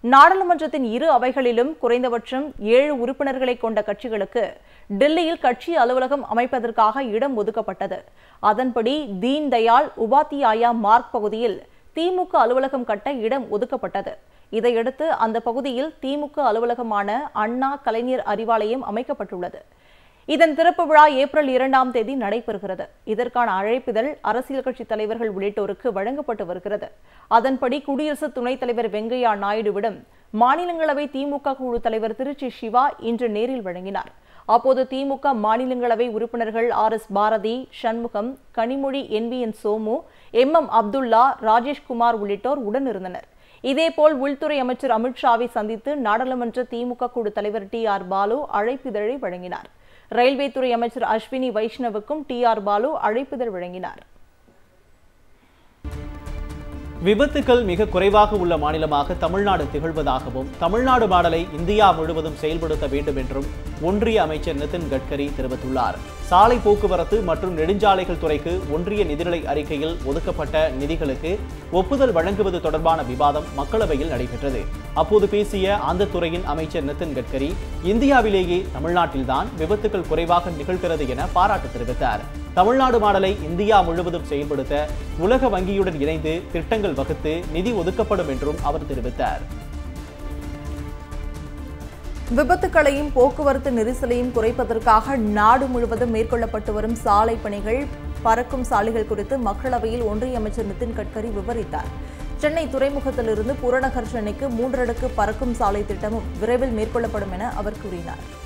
நாடாளுமன்றத்தின் இரு அவைகளிலும் குறைந்தபட்சம் ஏழு உறுப்பினர்களை கொண்ட கட்சிகளுக்கு டெல்லியில் கட்சி அலுவலகம் அமைப்பதற்காக இடம் ஒதுக்கப்பட்டது அதன்படி தீன் தயாள் உபாத்தியாயா மார்க் பகுதியில் திமுக அலுவலகம் கட்ட இடம் ஒதுக்கப்பட்டது இதையடுத்து அந்த பகுதியில் திமுக அலுவலகமான அண்ணா கலைஞர் அறிவாலயம் அமைக்கப்பட்டுள்ளது இதன் திறப்பு விழா ஏப்ரல் இரண்டாம் தேதி நடைபெறுகிறது இதற்கான அழைப்பிதழ் அரசியல் கட்சித் தலைவர்கள் உள்ளிட்டோருக்கு வழங்கப்பட்டு வருகிறது அதன்படி குடியரசு துணைத் தலைவர் வெங்கையா நாயுடுவிடம் மாநிலங்களவை திமுக குழு தலைவர் திருச்சி சிவா இன்று நேரில் வழங்கினார் அப்போது திமுக மாநிலங்களவை உறுப்பினர்கள் R S Bharathi Shanmugam Kanimozhi N V N Somu M M Abdullah Rajeshkumar உள்ளிட்டோர் உடனிருந்தனர் இதேபோல் உள்துறை அமைச்சர் அமித்ஷாவை சந்தித்து நாடாளுமன்ற திமுக குழு தலைவர் டி ஆர் பாலு அழைப்பிதழை வழங்கினார் ரயில்வே துறை அமைச்சர் அஸ்வினி வைஷ்ணவுக்கும் டி ஆர் பாலு அழைப்பிதழ் வழங்கினார் விபத்துக்கள் மிக குறைவாக உள்ள மாநிலமாக தமிழ்நாடு திகழ்வதாகவும் தமிழ்நாடு மாடலை இந்தியா முழுவதும் செயல்படுத்த வேண்டும் என்றும் ஒன்றிய அமைச்சர் நிதின் கட்கரி தெரிவித்துள்ளார் சாலை போக்குவரத்து மற்றும் நெடுஞ்சாலைகள் துறைக்கு ஒன்றிய நிதிநிலை அறிக்கையில் ஒதுக்கப்பட்ட நிதிகளுக்கு ஒப்புதல் வழங்குவது தொடர்பான விவாதம் மக்களவையில் நடைபெற்றது அப்போது பேசிய அந்த துறையின் அமைச்சர் நிதின் கட்கரி இந்தியாவிலேயே தமிழ்நாட்டில்தான் விபத்துக்கள் குறைவாக நிகழ்கிறது என பாராட்டு தெரிவித்தார் தமிழ்நாடு மாடலை இந்தியா முழுவதும் செயல்படுத்த உலக வங்கியுடன் இணைந்து திட்டங்கள் வகுத்து நிதி ஒதுக்கப்படும் என்றும் அவர் தெரிவித்தார் விபத்துக்களையும் போக்குவரத்து நெரிசலையும் குறைப்பதற்காக நாடு முழுவதும் மேற்கொள்ளப்பட்டு வரும் சாலை பணிகள் பறக்கும் சாலைகள் குறித்து மக்களவையில் ஒன்றிய அமைச்சர் நிதின் கட்கரி விவரித்தார் சென்னை துறைமுகத்திலிருந்து புறநகர் சென்னைக்கு மூன்றடுக்கு பறக்கும் சாலை திட்டமும் விரைவில் மேற்கொள்ளப்படும் என அவர் கூறினார்